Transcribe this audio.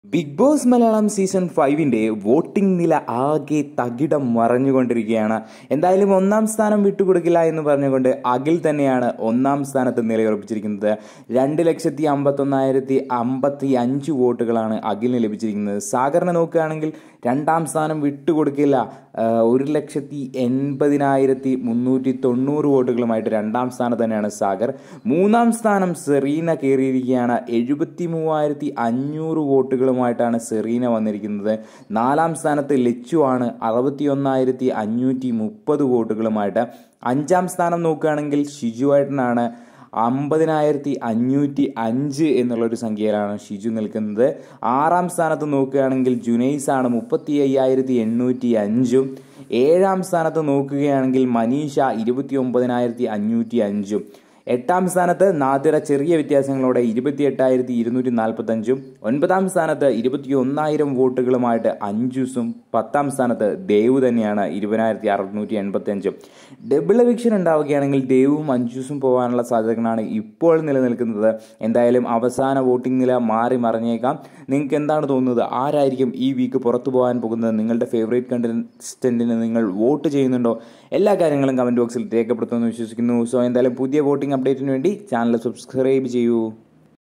big Boss Malayalam season ഫൈവിന്റെ voting നില ആകെ തകിടം മറഞ്ഞുകൊണ്ടിരിക്കുകയാണ് എന്തായാലും ഒന്നാം സ്ഥാനം വിട്ടുകൊടുക്കില്ല എന്ന് പറഞ്ഞുകൊണ്ട് അഖിൽ തന്നെയാണ് ഒന്നാം സ്ഥാനത്ത് നിലയുറപ്പിച്ചിരിക്കുന്നത് രണ്ട് ലക്ഷത്തി അമ്പത്തൊന്നായിരത്തി അമ്പത്തി അഞ്ച് വോട്ടുകളാണ് അഖിലിന് ലഭിച്ചിരിക്കുന്നത് സാഗറിനെ നോക്കുകയാണെങ്കിൽ രണ്ടാം സ്ഥാനം വിട്ടുകൊടുക്കില്ല ആ, ഒരു ലക്ഷത്തി എൺപതിനായിരത്തി മുന്നൂറ്റി തൊണ്ണൂറ് വോട്ടുകളുമായിട്ട് രണ്ടാം സ്ഥാനത്ത് തന്നെയാണ് സാഗർ മൂന്നാം സ്ഥാനം സെറീന കയറിയിരിക്കുകയാണ് എഴുപത്തി മൂവായിരത്തി അഞ്ഞൂറ് വോട്ടുകളുമായിട്ടാണ് സെറീന വന്നിരിക്കുന്നത് നാലാം സ്ഥാനത്ത് ലച്ചു ആണ് അറുപത്തി ഒന്നായിരത്തി അഞ്ഞൂറ്റി മുപ്പത് വോട്ടുകളുമായിട്ട് അഞ്ചാം സ്ഥാനം നോക്കുകയാണെങ്കിൽ ഷിജുവേട്ടനാണ് അമ്പതിനായിരത്തി അഞ്ഞൂറ്റി അഞ്ച് എന്നുള്ളൊരു സംഖ്യയിലാണ് ഷിജു നിൽക്കുന്നത് ആറാം സ്ഥാനത്ത് നോക്കുകയാണെങ്കിൽ ജുനൈസ് ആണ് മുപ്പത്തി അയ്യായിരത്തി എണ്ണൂറ്റി അഞ്ചും ഏഴാം സ്ഥാനത്ത് നോക്കുകയാണെങ്കിൽ മനീഷ ഇരുപത്തി ഒമ്പതിനായിരത്തി അഞ്ഞൂറ്റി അഞ്ചും എട്ടാം സ്ഥാനത്ത് നാദിറ ചെറിയ വ്യത്യാസങ്ങളോടെ ഇരുപത്തി എട്ടായിരത്തി ഇരുന്നൂറ്റി നാൽപ്പത്തഞ്ചും ഒൻപതാം സ്ഥാനത്ത് ഇരുപത്തി ഒന്നായിരം വോട്ടുകളുമായിട്ട് അഞ്ചുസും പത്താം സ്ഥാനത്ത് ദേവ് തന്നെയാണ് ഇരുപതിനായിരത്തി അറുന്നൂറ്റി എൺപത്തി അഞ്ചും ഡബിൾ എവിക്ഷൻ ഉണ്ടാവുകയാണെങ്കിൽ ദേവും അഞ്ചുസും പോകാനുള്ള സാധ്യതകളാണ് ഇപ്പോൾ നിലനിൽക്കുന്നത് എന്തായാലും അവസാന വോട്ടിംഗ് നില മാറി മറിഞ്ഞേക്കാം നിങ്ങൾക്ക് എന്താണ് തോന്നുന്നത് ആരായിരിക്കും ഈ വീക്ക് പുറത്തു പോകാൻ പോകുന്നത് നിങ്ങളുടെ ഫേവറേറ്റ് കണ്ടസ്റ്റന്റിന് നിങ്ങൾ വോട്ട് ചെയ്യുന്നുണ്ടോ എല്ലാ കാര്യങ്ങളും കമന്റ് ബോക്സിൽ രേഖപ്പെടുത്തുമെന്ന് വിശ്വസിക്കുന്നു സോ എന്തായാലും പുതിയ വോട്ടിംഗ് അപ്ഡേറ്റിന് വേണ്ടി ചാനൽ സബ്സ്ക്രൈബ് ചെയ്യൂ